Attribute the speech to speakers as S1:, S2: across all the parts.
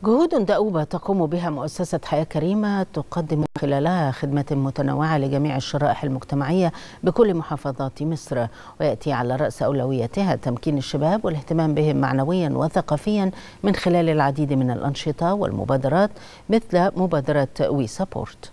S1: جهود دؤوبة تقوم بها مؤسسة حياة كريمة تقدم خلالها خدمات متنوعة لجميع الشرائح المجتمعية بكل محافظات مصر ويأتي على رأس أولوياتها تمكين الشباب والاهتمام بهم معنويا وثقافيا من خلال العديد من الأنشطة والمبادرات مثل مبادرة وي سبورت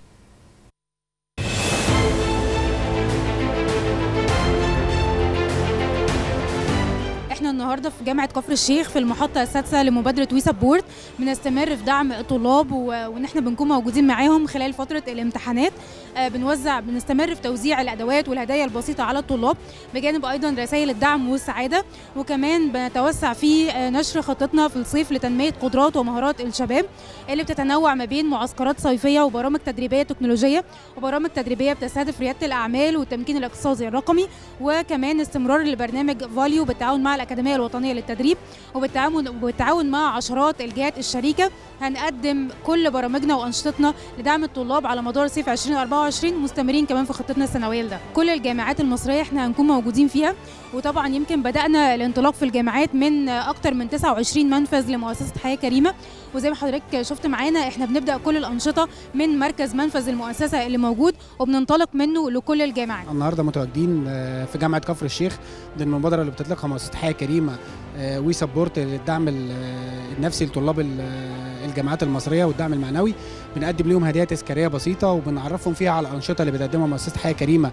S2: احنا النهارده في جامعه كفر الشيخ في المحطه السادسه لمبادره وي سبورت بنستمر في دعم الطلاب و... وان احنا بنكون موجودين معاهم خلال فتره الامتحانات آه بنوزع بنستمر في توزيع الادوات والهدايا البسيطه على الطلاب بجانب ايضا رسائل الدعم والسعاده وكمان بنتوسع في آه نشر خطتنا في الصيف لتنميه قدرات ومهارات الشباب اللي بتتنوع ما بين معسكرات صيفيه وبرامج تدريبيه تكنولوجيه وبرامج تدريبيه بتستهدف رياده الاعمال والتمكين الاقتصادي الرقمي وكمان استمرار لبرنامج فاليو بالتعاون مع الأكاديمية الوطنية للتدريب وبالتعاون وبالتعاون مع عشرات الجهات الشريكة هنقدم كل برامجنا وأنشطتنا لدعم الطلاب على مدار صيف 2024 مستمرين كمان في خطتنا السنوية لده كل الجامعات المصرية احنا هنكون موجودين فيها وطبعا يمكن بدأنا الانطلاق في الجامعات من أكتر من 29 منفذ لمؤسسة حياة كريمة وزي ما حضرتك شفت معانا احنا بنبدأ كل الأنشطة من مركز منفذ المؤسسة اللي موجود وبننطلق منه لكل الجامعات
S3: النهارده متواجدين في جامعه كفر الشيخ دي المبادره اللي بتطلقها مؤسسه حياه كريمه وي سبورت للدعم النفسي لطلاب الجامعات المصريه والدعم المعنوي بنقدم لهم هدايا تذكاريه بسيطه وبنعرفهم فيها على الانشطه اللي بتقدمها مؤسسه حياه كريمه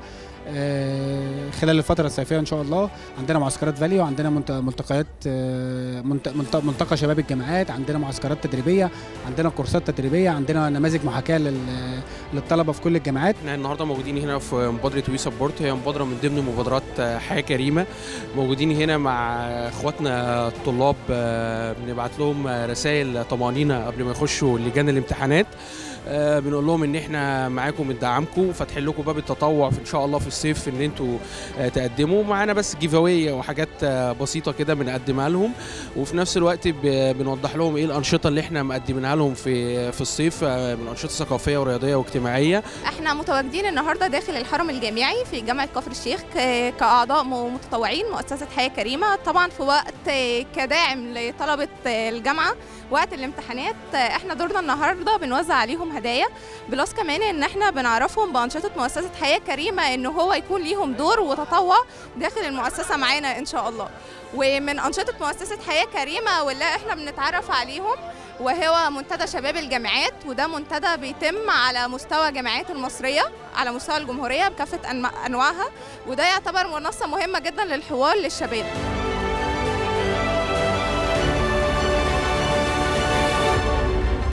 S3: خلال الفتره الصيفيه ان شاء الله عندنا معسكرات فاليو عندنا ملتقيات ملتقى شباب الجامعات عندنا معسكرات تدريبيه عندنا كورسات تدريبيه عندنا نماذج محاكاه للطلبه في كل الجامعات
S4: احنا النهارده موجودين هنا في مبادره وي سبورت هي مبادره من ضمن مبادرات حياه كريمه موجودين هنا مع اخواتنا الطلاب بنبعت لهم رسائل طمانينه قبل ما يخشوا لجان الامتحانات آه بنقول لهم ان احنا معاكم بندعمكم فاتحين لكم باب التطوع في ان شاء الله في الصيف ان انتوا آه تقدموا معانا بس جيف وحاجات آه بسيطه كده بنقدمها لهم وفي نفس الوقت بنوضح لهم ايه الانشطه اللي احنا مقدمينها لهم في في الصيف من انشطه ثقافيه ورياضيه واجتماعيه
S5: احنا متواجدين النهارده داخل الحرم الجامعي في جامعه كفر الشيخ كاعضاء متطوعين مؤسسه حياه كريمه طبعا في وقت كداعم لطلبه الجامعه وقت الامتحانات احنا دورنا النهارده بنوزع عليهم هدايا بلس كمان ان احنا بنعرفهم بانشطه مؤسسه حياه كريمه ان هو يكون ليهم دور وتطوع داخل المؤسسه معانا ان شاء الله ومن انشطه مؤسسه حياه كريمه واللي احنا بنتعرف عليهم وهو منتدى شباب الجامعات وده منتدى بيتم على مستوى الجامعات المصريه على مستوى الجمهوريه بكافه انواعها وده يعتبر منصه مهمه جدا للحوار للشباب